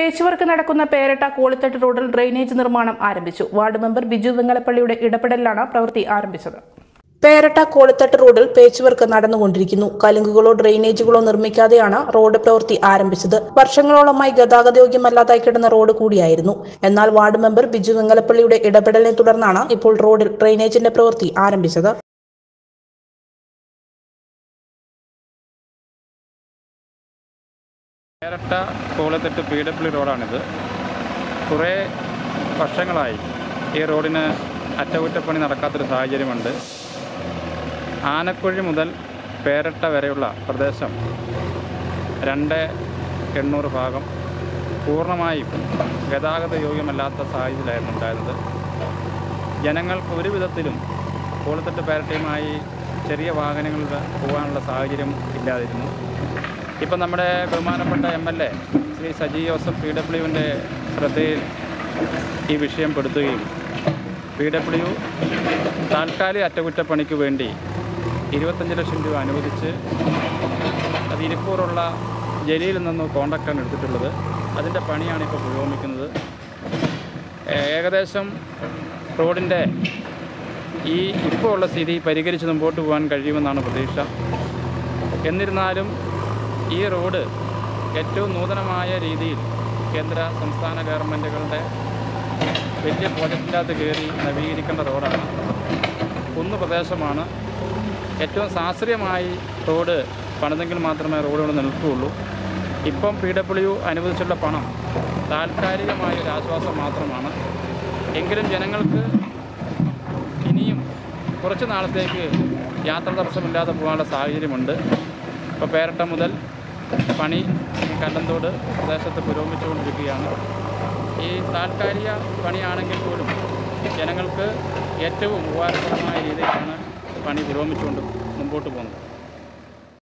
പേച്ച് work നടക്കുന്ന പേരട്ട കോളിത്തട്ട് റോഡിൽ drainage നിർമ്മാണം ആരംഭിച്ചു വാർഡ് മെമ്പർ ബിജു വെങ്ങലപ്പള്ളിയുടെ ഇടപെടലിലാണ് പ്രവൃത്തി ആരംഭിച്ചത് പേരട്ട കോളിത്തട്ട് റോഡിൽ പേച്ച് വർക്ക് നടന്നുകൊണ്ടിരിക്കുന്നു കലുങ്കുകളോ ഡ്രെയിനേജുകളോ നിർമ്മിക്കാതെയാണ് റോഡ് പ്രവൃത്തി ആരംഭിച്ചത് വർഷങ്ങളോളമായി ഗതാഗതയോഗ്യമല്ലാതായി കിടന്ന റോഡ് കൂടിയായിരുന്നു എന്നാൽ വാർഡ് മെമ്പർ ബിജു വെങ്ങലപ്പള്ളിയുടെ ഇടപെടലിനെ തുടർന്നാണ് ഇപ്പോൾ റോഡിൽ ഡ്രെയിനേജിന്റെ പ്രവൃത്തി ആരംഭിച്ചത് പേരട്ട കോളത്തെട്ട് പി ഡബ്ല്യു റോഡാണിത് കുറേ വർഷങ്ങളായി ഈ റോഡിന് അറ്റകുറ്റപ്പണി നടക്കാത്തൊരു സാഹചര്യമുണ്ട് ആനക്കുഴി മുതൽ പേരട്ട വരെയുള്ള പ്രദേശം രണ്ട് എണ്ണൂറ് ഭാഗം പൂർണ്ണമായും ഗതാഗത യോഗ്യമല്ലാത്ത സാഹചര്യമായിരുന്നു ഉണ്ടായിരുന്നത് ജനങ്ങൾക്ക് ഒരു വിധത്തിലും കോളത്തെട്ട് പേരട്ടയുമായി ചെറിയ വാഹനങ്ങളിൽ പോകാനുള്ള സാഹചര്യം ഇല്ലാതിരുന്നു ഇപ്പം നമ്മുടെ ബഹുമാനപ്പെട്ട M L A Shri Saji Joseph P ഡബ്ല്യുവിൻ്റെ ശ്രദ്ധയിൽ ഈ വിഷയം പെടുത്തുകയും പി ഡബ്ല്യു താൽക്കാലിക അറ്റകുറ്റപ്പണിക്ക് വേണ്ടി ഇരുപത്തഞ്ച് ലക്ഷം രൂപ അനുവദിച്ച് അത് ഇരിക്കൂറുള്ള ജലീൽ നിന്ന് കോൺട്രാക്റ്റാണ് എടുത്തിട്ടുള്ളത് അതിൻ്റെ പണിയാണ് ഇപ്പോൾ പുരോഗമിക്കുന്നത് ഏ- ഏകദേശം റോഡിൻ്റെ ഈ ഇപ്പോൾ ഉള്ള സ്ഥിതി പരിഹരിച്ച് മുമ്പോട്ട് പോകാൻ കഴിയുമെന്നാണ് പ്രതീക്ഷ എന്നിരുന്നാലും ഈ റോഡ് ഏറ്റവും നൂതനമായ രീതിയിൽ കേന്ദ്ര സംസ്ഥാന ഗവൺമെൻറ്റുകളുടെ വലിയ പ്രോജക്റ്റിനകത്ത് കയറി നവീകരിക്കേണ്ട റോഡാണ് കുന്ന് പ്രദേശമാണ് ഏറ്റവും ശാസ്ത്രീയമായി റോഡ് പണിതെങ്കിൽ മാത്രമേ റോഡ് ഇവിടെ നിൽക്കുകയുള്ളൂ ഇപ്പം പി ഡബ്ല്യു അനുവദിച്ചുള്ള പണം താൽക്കാലികമായ ഒരു ആശ്വാസം മാത്രമാണ് എങ്കിലും ജനങ്ങൾക്ക് ഇനിയും കുറച്ച് നാളത്തേക്ക് യാത്ര തടസ്സമില്ലാതെ പോകാനുള്ള സാഹചര്യമുണ്ട് ഇപ്പോൾ പേരട്ട മുതൽ പണി കണ്ടന്തോട് പ്രദേശത്ത് പുരോഗമിച്ചുകൊണ്ടിരിക്കുകയാണ് ഈ താൽക്കാലിക പണിയാണെങ്കിൽ പോലും ജനങ്ങൾക്ക് ഏറ്റവും ഉപകാരപ്രദമായ രീതിയിലാണ് പണി പുരോഗമിച്ചുകൊണ്ട് മുമ്പോട്ട് പോകുന്നത്